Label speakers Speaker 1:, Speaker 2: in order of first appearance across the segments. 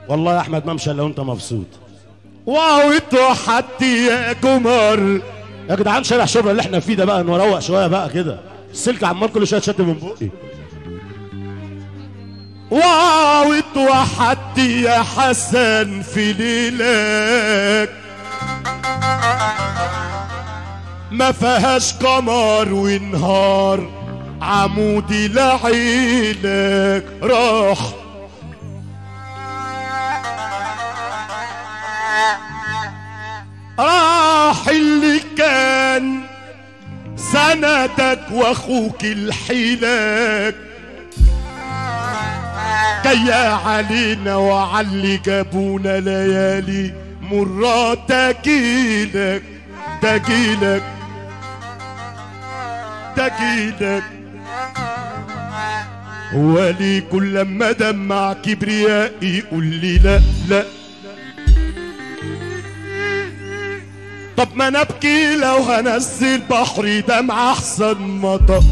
Speaker 1: والله يا احمد ممشى لو انت مبسوط
Speaker 2: واو اتوحدتي يا قمر
Speaker 1: يا جدعان شارع شبرا اللي احنا فيه ده بقى نروق شويه بقى كده السلك عمال كل شويه تشد من بقي
Speaker 2: واو اتوحدتي يا حسن في ليلك ما فيهاش قمر ونهار عمودي لعينك راح راح اللي كان سندك واخوك الحيلك جاية علينا وعلي جابونا ليالي مرات تجيلك تجيلك تجيلك هو لي كل لما دمع كبريائي يقول لي لا لا طب ما انا ابكي لو هنزل بحري دمع احسن مطر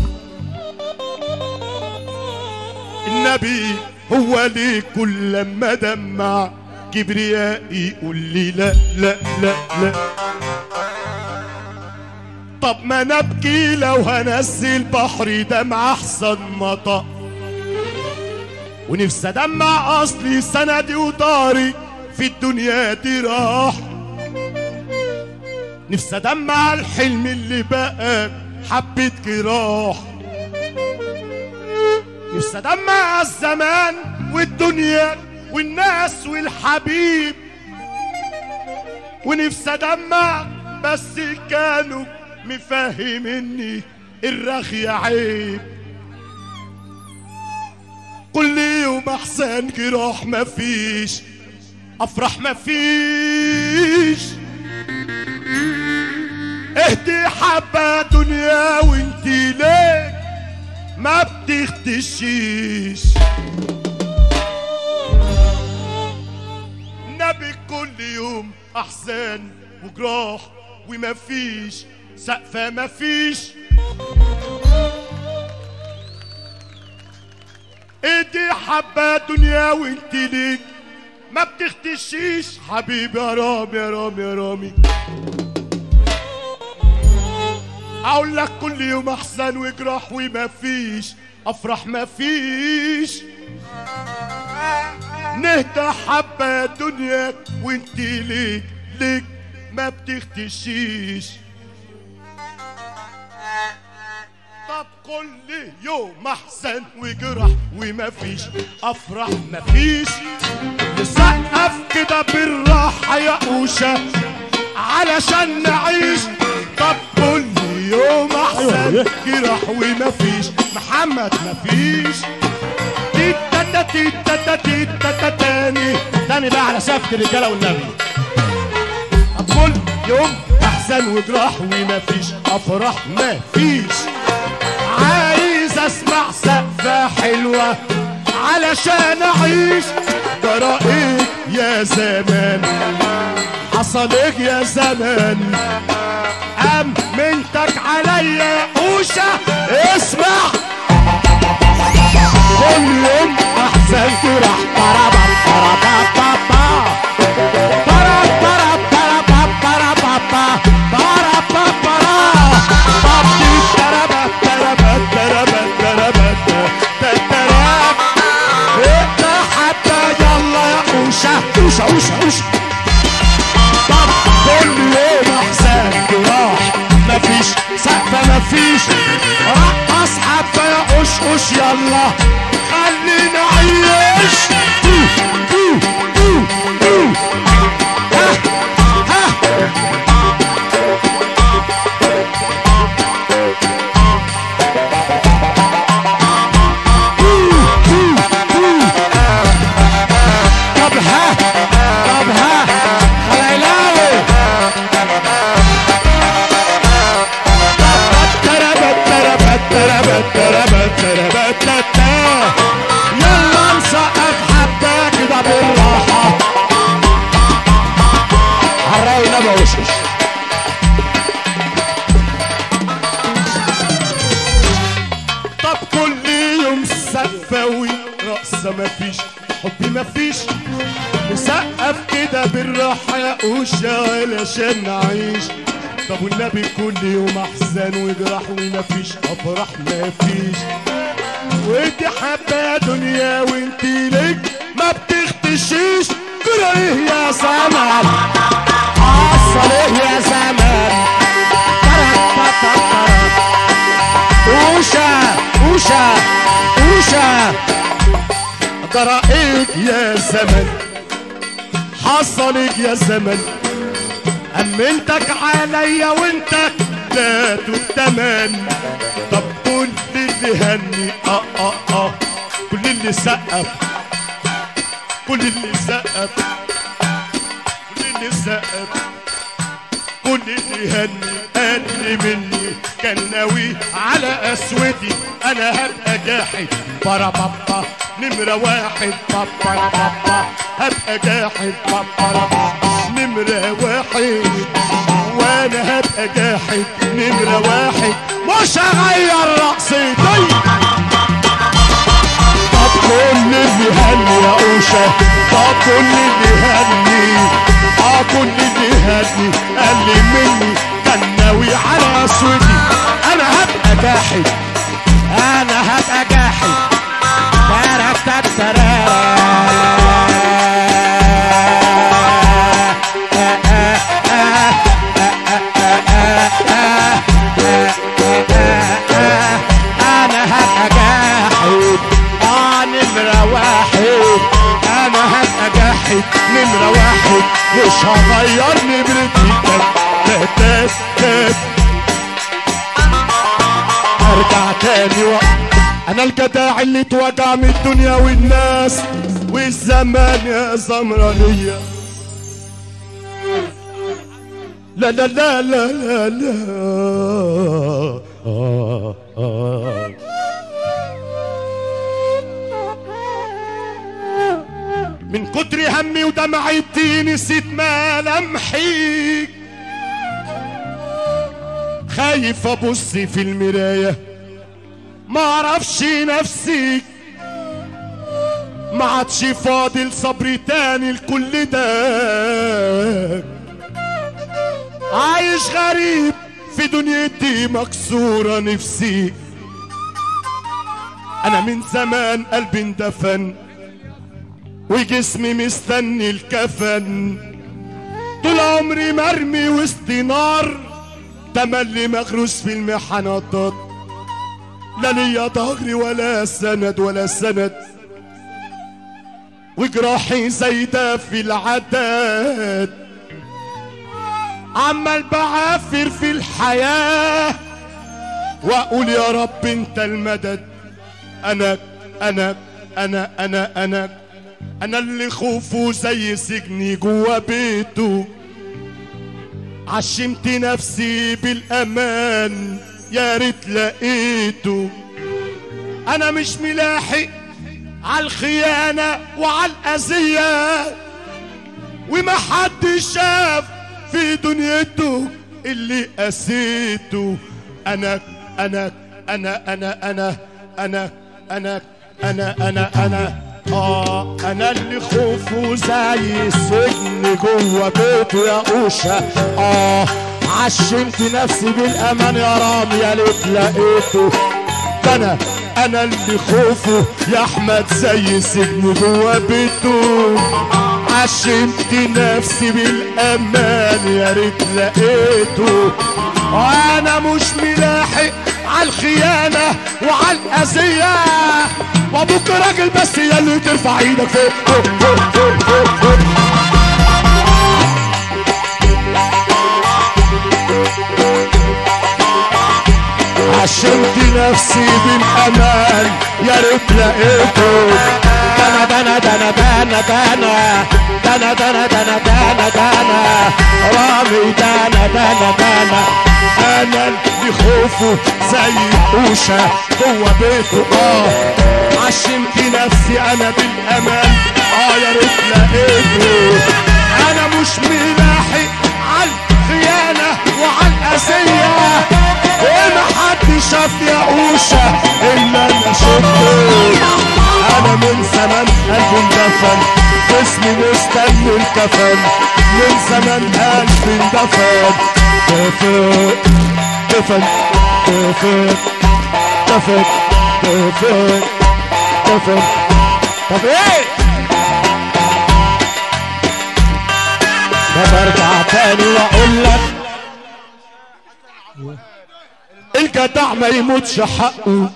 Speaker 2: النبي هو ليه كل لما دمع كبريائي يقول لي لا لا لا لا طب ما انا ابكي لو هنزل بحري دمع احسن مطر ونفسي ادمع اصلي سندي وداري في الدنيا دي راح نفسي ادمع الحلم اللي بقى حبة جراح نفسي ادمع الزمان والدنيا والناس والحبيب ونفسي ادمع بس كانوا مفهمني الرغي عيب كل يوم احسن جراح مفيش افرح مفيش اهدي حبة دنيا وانتي ليه ما بتختشيش نبي كل يوم احزان وجراح ومفيش سقفة مفيش ايدي حبة دنيا وانت ليك ما بتختشيش حبيبي يا رامي يا رامي يا رامي اقول لك كل يوم احزن وجراح ومفيش افرح مفيش نهدى حبة يا دنيا وانت ليك ليك ما بتختشيش طب كل يوم احزن وجرح ومفيش افرح مفيش نسقف كده بالراحة يا قوشة علشان نعيش طب كل يوم احزن جرح ومفيش محمد مفيش تيتا تيتا تيتا تاني
Speaker 1: تاني بقى على سقف الرجاله والنبي
Speaker 2: كل يوم احزن وجراح ومفيش افراح مفيش عايز اسمع سقفة حلوة علشان اعيش جرى ايه يا زمان حصل ايه يا زمان امنتك عليا يا قوشة اسمع كل يوم احزن جراح طربا طربا بابا اوشا اوشا اوشا طب كل يوم احزان جراح مفيش سقفة مفيش رقص حبة يا اوش اوش يلا خلينا عيش طب ها طب ها خلايلاوي تربت تربت تربت تربت تربت تتا يلا نسقف حبة كده بالراحة عراينا بوشش طب كل يوم سقفة ورقصة مفيش حبي مفيش نسقف كده بالراحة يا قوشة علشان نعيش طب والنبي كل يوم أحزان وجراح ومفيش أفراح مفيش وانت حابة يا دنيا وانت ليك ما بتختشيش كره ايه يا زمان
Speaker 1: حصل ايه يا زمان ترك ترك ترك اوشا اوشا اوشا
Speaker 2: جرائك يا زمن حصلك يا زمن أمنتك عليا وانت لا تؤتمن طب كل اللي هني اه اه اه كل اللي سقف كل اللي سقف كل اللي سقف كل اللي هني قال مني كان ناوي على اسودي انا هبقى جاحد برا بابا نمرة واحد بابا بابا هبقى جاحد بابا بابا نمرة واحد وانا هبقى جاحد نمرة واحد مش هغير رقصتي طب كل اللي هني يا اوشا طب كل اللي هني اه كل اللي هني قال لي مني كان ناوي على اسودي انا هبقى جاحد
Speaker 1: انا هبقى جاحد ترك ترك انا هبقى جاحد اه نمرة واحد
Speaker 2: انا هبقى جاحد نمرة واحد مش هغير نمرتي تات تات تات ارجع تاني و... انا الجداع اللي اتوجع من الدنيا والناس والزمان يا زمرانية لا لا لا لا لا لا آه آه من كتر همي ودمعتي نسيت ملامحي خايف ابص في المراية ما اعرفش نفسي ما عادش فاضل صبر تاني الكل ده عايش غريب في دنيتي مكسورة نفسي انا من زمان قلبي اندفن وجسمي مستني الكفن طول عمري مرمي وسط نار تملي مغروس في المحنطات لا ليا ظهري ولا سند ولا سند وجراحي زايدة في العداد عمال بعافر في الحياة واقول يا رب انت المدد انا انا انا انا انا انا اللي خوفه زي سجني جوا بيته عشمت نفسي بالامان يا ريت لقيته انا مش ملاحق على الخيانه وعلى الاذيه وما حد شاف في دنيته اللي قسيته انا انا انا انا انا انا انا انا انا انا اه انا اللي خوفه زي السجن جوه بيته يا اوشا اه عشمت نفسي بالامان يا رام يا ليت لقيته ده انا انا اللي خوفه يا احمد زي السجن جوه بيته عشمت نفسي بالامان يا ريت لقيته وانا مش ملاحق على الخيانه وعلى الاذيه وابوك راجل بس يا اللي ترفع ايدك فوق فوق فوق فوق فوق فوق عشمت نفسي بالامان يا ريت لقيته
Speaker 1: دنا دنا دنا دنا دنا دنا دنا دنا دنا دنا رامي دنا دنا دنا
Speaker 2: انا اللي خوفه زي اوشا جوه بيته اه عشمت نفسي انا بالامان اه يا ريت لقيته انا مش ملاحق على الخيانه وعلى الاذيه وما حد شاف يا اوشا الا انا شفته انا من زمان قلبي اندفن استنوا الكفن من زمان قلبي اندفن دفن دفن دفن دفن دفن دفن طب ايه طب ارجع تاني واقول لك الجدع ما يموتش حقه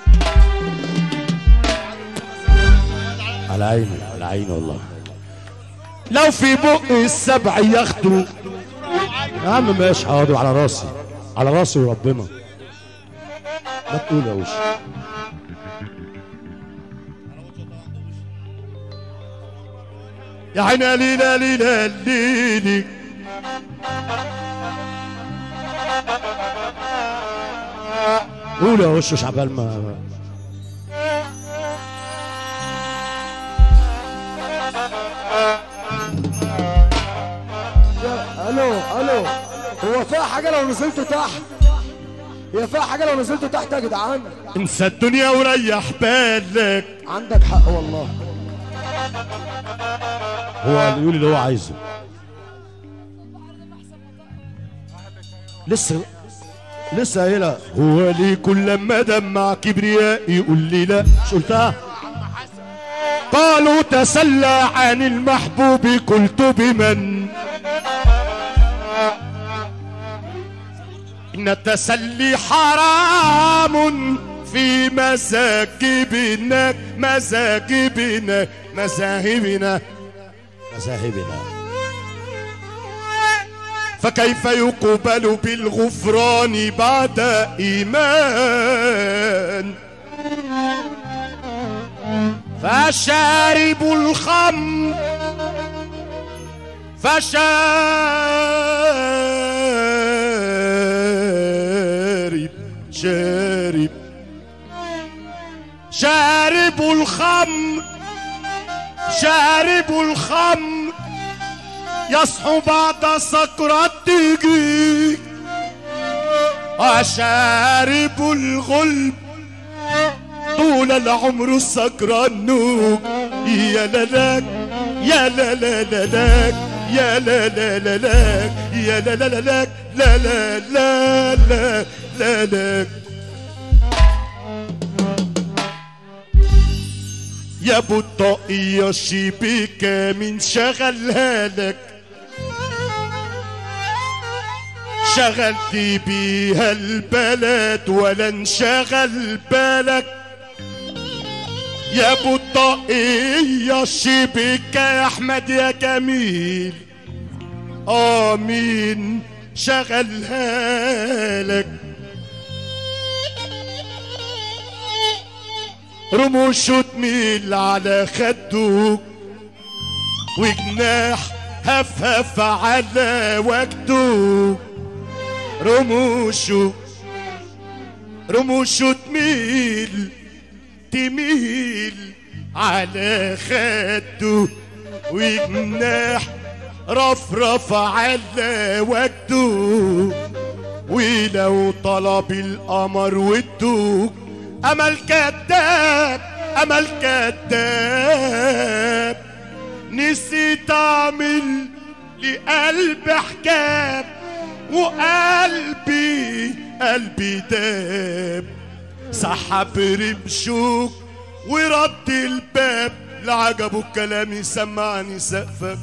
Speaker 1: على عيني على عيني والله
Speaker 2: لو في بق السبع ياخده
Speaker 1: يا عم ماشي حاضر على راسي على راسي وربنا ما تقول يا وش
Speaker 2: يا عيني ليلى ليلى ليلي
Speaker 1: قول يا وش شعبان ما
Speaker 3: الو الو هو فيها حاجه لو نزلتوا تحت هي فيها حاجه لو نزلتوا تحت يا جدعان
Speaker 2: انسى الدنيا وريح بالك
Speaker 3: عندك حق والله
Speaker 1: هو اللي يقول اللي هو عايزه لسه لسه قايلها
Speaker 2: هو ليه كل لما دمع كبرياء يقول لي لا
Speaker 1: مش قلتها
Speaker 2: قالوا تسلى عن المحبوب قلت بمن إن التسلي حرام في مساكبنا مساكبنا مذاهبنا
Speaker 1: مذاهبنا
Speaker 2: فكيف يقبل بالغفران بعد إيمان فشارب الخمر فشارب شارب شارب الخمر شارب الخمر يصحو بعد سكرته وشارب الغلب طول العمر سكران نوم يا للاك يا لا لا لا لاك يا لا لا لا لاك يا لا لا لا لاك لا لا لا لا لا لاك يا بطاقية شبيكة من شغلها لك شغلت بيها البلد ولا انشغل بالك يا بطاقية شبيكة يا احمد يا جميل امين شغلها لك رموشه تميل على خده وجناح هفهف على وجده رموشه رموشه تميل تميل على خده وجناح رفرف على وجده ولو طلب القمر والدوق امل كذاب امل كذاب نسيت اعمل لقلب حجاب وقلبي قلبي داب سحب رمشوك ورد الباب لعجبه الكلام يسمعني سقفك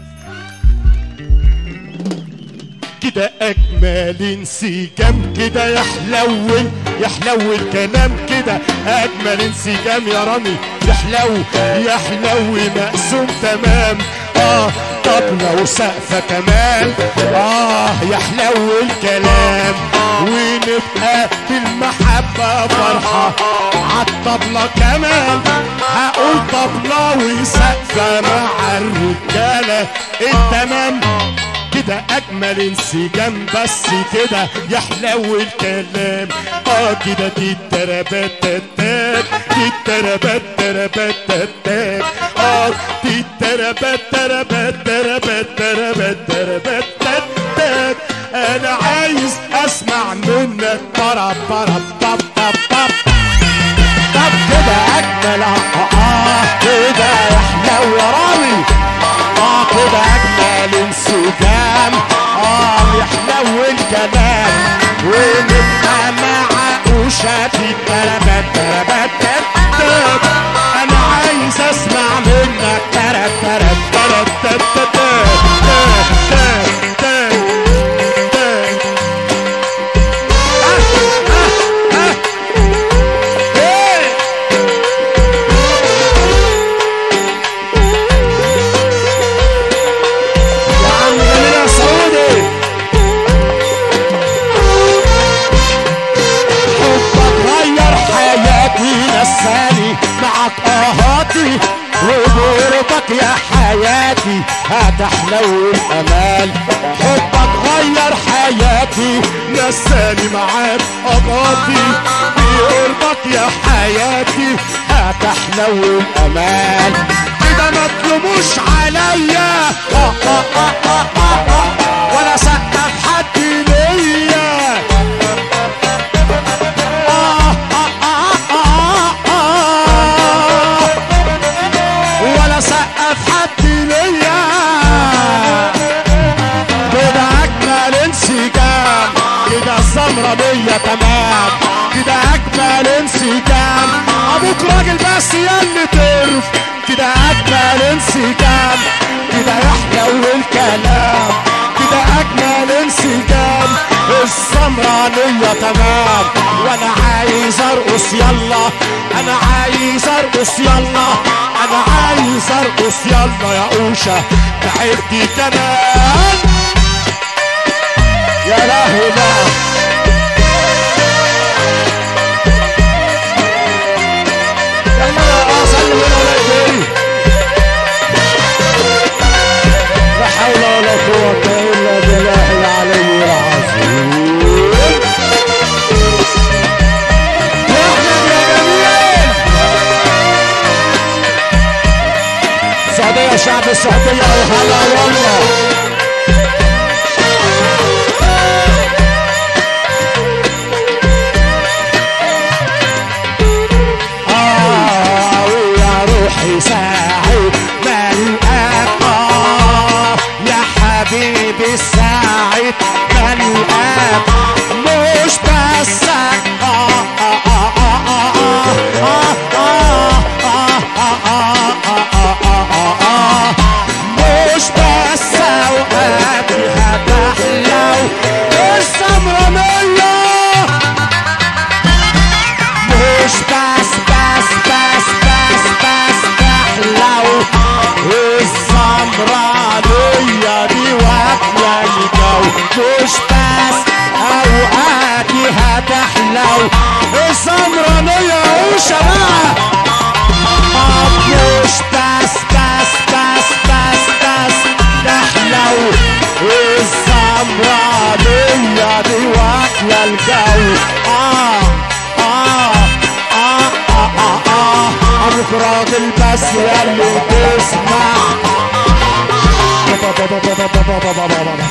Speaker 2: كده اجمل انسجام كده يحلو يحلو الكلام كده اجمل انسجام يا رامي يحلو يحلو مقسوم تمام اه طبلة وسقفة كمان اه يحلو الكلام ونبقى في المحبة فرحة عالطبلة كمان هقول طبلة وسقفة مع الرجالة التمام كده اجمل انسجام بس كده يحلو الكلام اه كده دي التربات تتات دي التربات تربات تتات اه دي التربات تربات تربات تربات تربات تتات انا عايز اسمع منك برا برا باب باب باب طب كده اجمل اه اه كده يحلو يا راوي
Speaker 1: اه كده اجمل انسجام اه يحلو الكلام ونبقى مع وشافي تربت تربت تربت انا عايز اسمع منك ترب ترب ترب ترب ترب ترب ترب ترب
Speaker 3: يا عم جميل يا سعودي
Speaker 1: حبك غير حياتي نساني معك اهاتي وغربك يا حياتي هتحلو الامال حبك غير حياتي نساني معاك اهاتي بقربك يا حياتي هتحلو الامال كده ما تلوموش عليا آه آه آه آه آه آه. ولا سقف حد ليا آه آه آه آه آه. ولا سقف حد ليا كده اجمل انسجام كده السمرة مية تمام كده اجمل انسجام ابوك راجل بس ياللي ترف كده اجمل انسجام كده يحلو الكلام كده اجمل انسجام السمرة مية تمام وانا عايز ارقص يلا انا عايز ارقص يلا انا عايز ارقص يلا يا اوشا تعبتي كمان يا لهوي بقى يلا اه صلي هنا ولا يدري لا حول ولا قوة إلا بالله العلي العظيم يا أحمد يا جميل السعودية شعب السعودية وهلا والله آه ويا روحي ساعد ملقاك آه يا حبيبي ساعد ملقاك مش بس آه آه آه آه آه آه آه آه آه آه آه آه مش بس اوقاتي هتحلو السمرانية مش بس بس بس بس بس تحلو السمرانية دي واكلة الجو مش بس اوقاتي هتحلو السمرانية وشباب مش بس بس بس بس بس تحلو السمرانية دي واكلة الجو آه آه آه آه آه آه أبوك راجل بس ياللي تسمع بابا بابا بابا بابا بابا بابا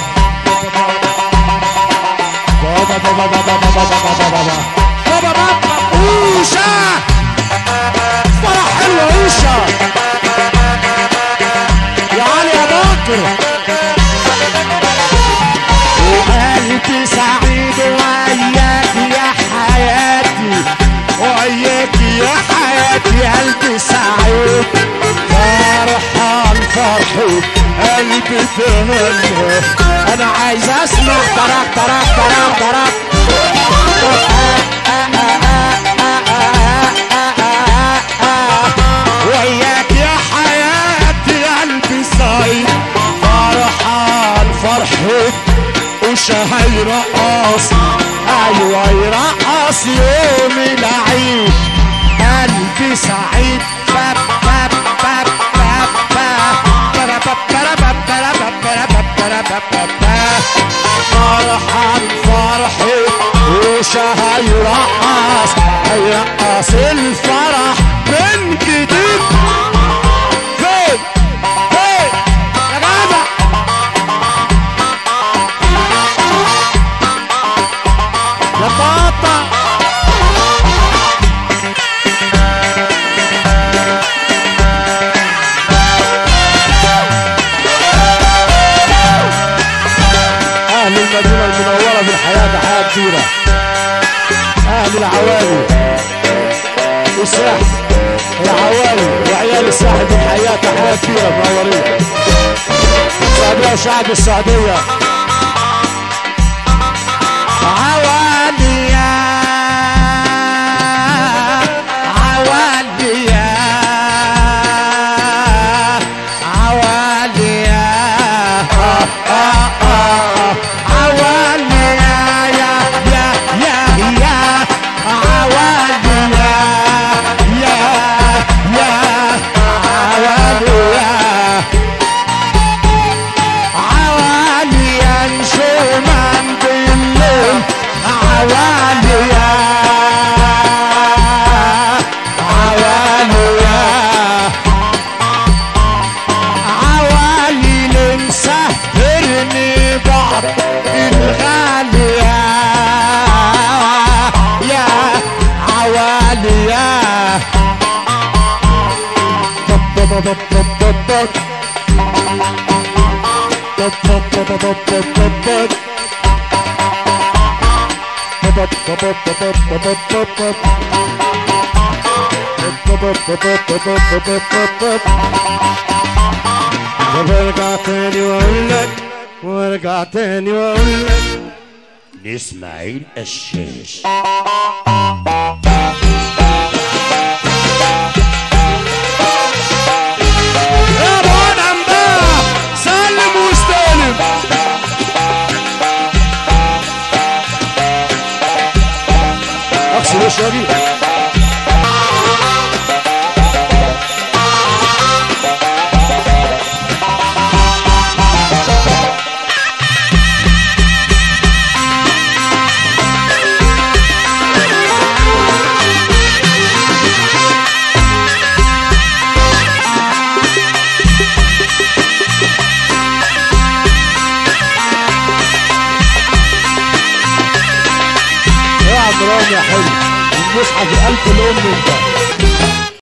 Speaker 1: بابا بابا بابا بابا بابا بابا بابا بابا أوشا فرح حلو أوشا يا علي يا بكر وقلبي سعيد وياك يا حياتي وياك يا حياتي قلبي سعيد فرحان فرحي قلبي تهنى انا عايز اسمع تراك تراك تراك تراك وياك يا حياتي قلبي سعيد فرحان فرحي وشا هيرقص ايوه يرقص يوم العيد قلبي سعيد باب باب باب باب باب باب باب باب باب باب باب باب باب فرحان فرحي وشا هيرقص هيرقص الفرح من جديد فين فين يا جدع يا بابا الساحل بنحييها تحيه كبيره منورين السعوديه وشعب السعوديه عواليا عواليا عواليا آه آه آه عواليا يا يا يا يا عواليا يا يا عواليا عواليا شو من بالليل عواليا عواليا عوالي المسهرني بعض الغالية يا عواليا وارجع تاني واقول لك وارجع تاني واقول لك لاسماعيل الشاش
Speaker 2: يا روان عمدان سلم واستلم
Speaker 1: اغسل وشي واجي يا عم رامي يا حلو المصحف الألف الأم انت